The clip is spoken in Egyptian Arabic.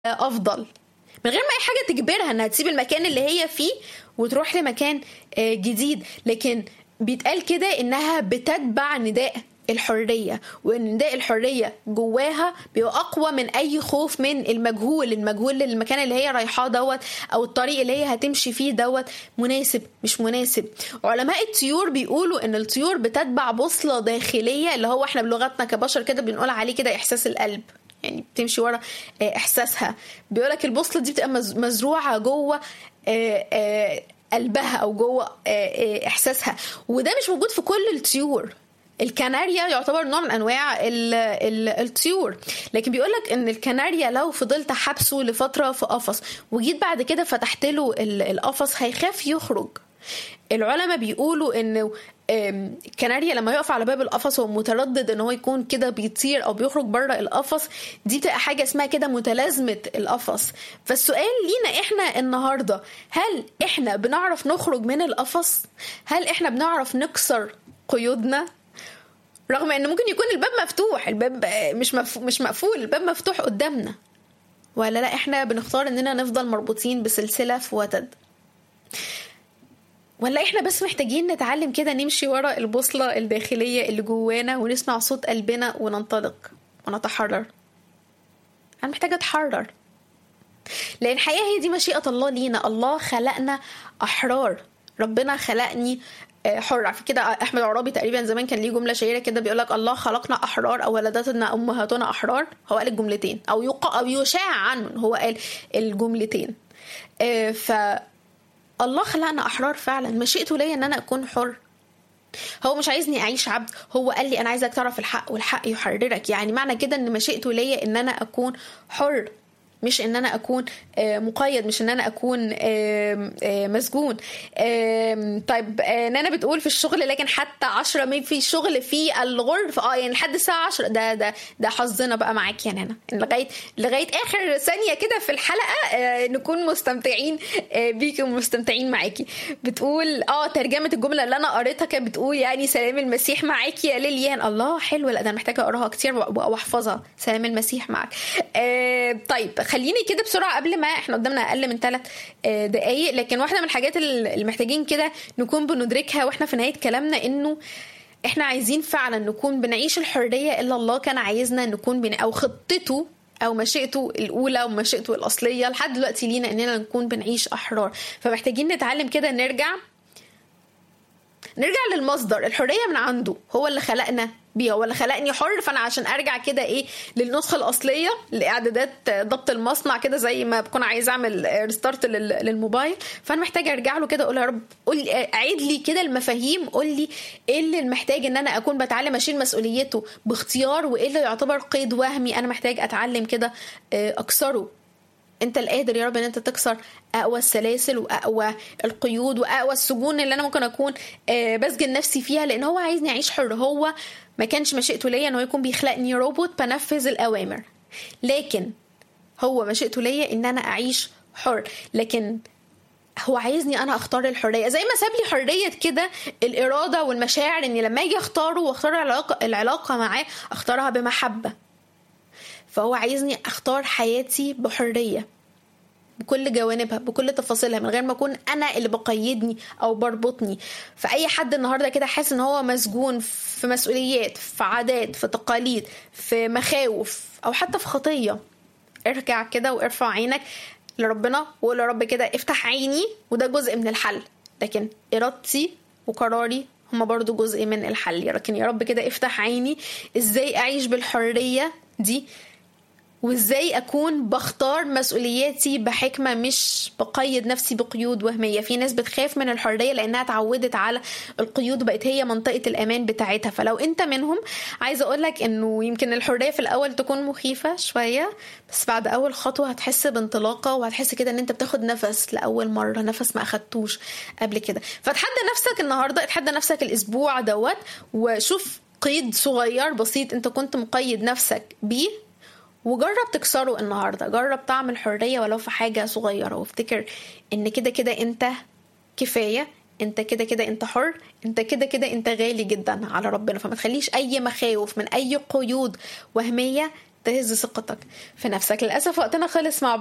افضل من غير ما اي حاجه تجبرها انها تسيب المكان اللي هي فيه وتروح لمكان آه، جديد لكن بيتقال كده انها بتتبع نداء الحرية وان نداء الحرية جواها بيبقى اقوى من اي خوف من المجهول المجهول للمكان اللي هي رايحاه دوت او الطريق اللي هي هتمشي فيه دوت مناسب مش مناسب علماء الطيور بيقولوا ان الطيور بتتبع بوصلة داخلية اللي هو احنا بلغتنا كبشر كده بنقول عليه كده احساس القلب يعني بتمشي ورا آه، احساسها بيقولك البوصله دي بتبقى مز- مزروعه جوه آه، آه، قلبها او جوه آه، آه، احساسها وده مش موجود في كل الطيور الكناريا يعتبر نوع من انواع ال- ال- الطيور لكن بيقولك ان الكناريا لو فضلت حبسه لفتره في قفص وجيت بعد كده فتحت له ال- القفص هيخاف يخرج العلماء بيقولوا انه آم، الكناريا لما يقف على باب القفص هو متردد ان هو يكون كده بيطير او بيخرج بره القفص دي بتبقى حاجه اسمها كده متلازمه القفص فالسؤال لينا احنا النهارده هل احنا بنعرف نخرج من القفص هل احنا بنعرف نكسر قيودنا رغم ان ممكن يكون الباب مفتوح الباب آه، مش مف... مش مقفول الباب مفتوح قدامنا ولا لا احنا بنختار اننا نفضل مربوطين بسلسله في وتد ولا احنا بس محتاجين نتعلم كده نمشي ورا البوصلة الداخلية اللي جوانا ونسمع صوت قلبنا وننطلق ونتحرر انا محتاجة اتحرر لان الحقيقة هي دي مشيئة الله لينا الله خلقنا احرار ربنا خلقني آه، حر عارف كده احمد عرابي تقريبا زمان كان ليه جمله شهيره كده بيقول لك الله خلقنا احرار او ولدتنا امهاتنا احرار هو قال الجملتين او يقع او يشاع عنه إن هو قال الجملتين آه، ف الله خلقنا احرار فعلا مشيئته ليا ان انا اكون حر هو مش عايزني اعيش عبد هو قال لي انا عايزك تعرف الحق والحق يحررك يعني معنى كده ان مشيئته ليا ان انا اكون حر مش ان انا اكون آه، مقيد مش ان انا اكون آم، آه، مسجون آم، طيب آه، نانا بتقول في الشغل لكن حتى عشرة مي في شغل في الغرف اه يعني لحد الساعة عشرة ده ده ده حظنا بقى معاك يا نانا إن لغاية لغاية اخر ثانية كده في الحلقة آه، نكون مستمتعين آه، بيكي ومستمتعين معاكي بتقول اه ترجمة الجملة اللي انا قريتها كانت بتقول يعني سلام المسيح معاكي يا ليليان الله حلوة لا ده انا محتاجة اقراها كتير و- واحفظها سلام المسيح معك آه طيب خليني كده بسرعة قبل ما احنا قدامنا اقل من ثلاث آه دقايق لكن واحدة من الحاجات اللي محتاجين كده نكون بندركها واحنا في نهاية كلامنا انه احنا عايزين فعلا نكون بنعيش الحرية اللي الله كان عايزنا نكون بن... او خطته او مشيئته الاولى ومشيئته الاصليه لحد دلوقتي لينا اننا نكون بنعيش احرار فمحتاجين نتعلم كده نرجع نرجع للمصدر الحريه من عنده هو اللي خلقنا بيها هو اللي خلقني حر فانا عشان ارجع كده ايه للنسخه الاصليه لاعدادات ضبط المصنع كده زي ما بكون عايز اعمل ريستارت للموبايل فانا محتاجه ارجع له كده اقول يا رب قول لي اعيد لي كده المفاهيم قول لي ايه اللي محتاج ان انا اكون بتعلم اشيل مسؤوليته باختيار وايه اللي يعتبر قيد وهمي انا محتاج اتعلم كده آه، اكسره انت القادر يا رب ان انت تكسر اقوى السلاسل واقوى القيود واقوى السجون اللي انا ممكن اكون آه، بسجن نفسي فيها لان هو عايزني اعيش حر هو ما كانش مشيئته ليا ان هو يكون بيخلقني روبوت بنفذ الاوامر لكن هو مشيئته ليا ان انا اعيش حر لكن هو عايزني انا اختار الحريه زي ما ساب لي حريه كده الاراده والمشاعر اني لما اجي اختاره واختار العلاقه العلاقه معاه اختارها بمحبه فهو عايزني اختار حياتي بحريه بكل جوانبها بكل تفاصيلها من غير ما اكون انا اللي بقيدني او بربطني فاي حد النهارده كده حاسس ان هو مسجون في مسؤوليات في عادات في تقاليد في مخاوف او حتى في خطيه ارجع كده وارفع عينك لربنا وقول يا رب كده افتح عيني وده جزء من الحل لكن ارادتي وقراري هما برضو جزء من الحل لكن يا رب كده افتح عيني ازاي اعيش بالحريه دي وازاي اكون بختار مسؤولياتي بحكمه مش بقيد نفسي بقيود وهميه في ناس بتخاف من الحريه لانها اتعودت على القيود وبقت هي منطقه الامان بتاعتها فلو انت منهم عايزه اقول لك انه يمكن الحريه في الاول تكون مخيفه شويه بس بعد اول خطوه هتحس بانطلاقه وهتحس كده ان انت بتاخد نفس لاول مره نفس ما اخدتوش قبل كده فتحدى نفسك النهارده اتحدى نفسك الاسبوع دوت وشوف قيد صغير بسيط انت كنت مقيد نفسك بيه وجرب تكسره النهارده جرب تعمل حريه ولو في حاجه صغيره وافتكر ان كده كده انت كفايه انت كده كده انت حر انت كده كده انت غالي جدا على ربنا فما تخليش اي مخاوف من اي قيود وهميه تهز ثقتك في نفسك للأسف وقتنا خلص مع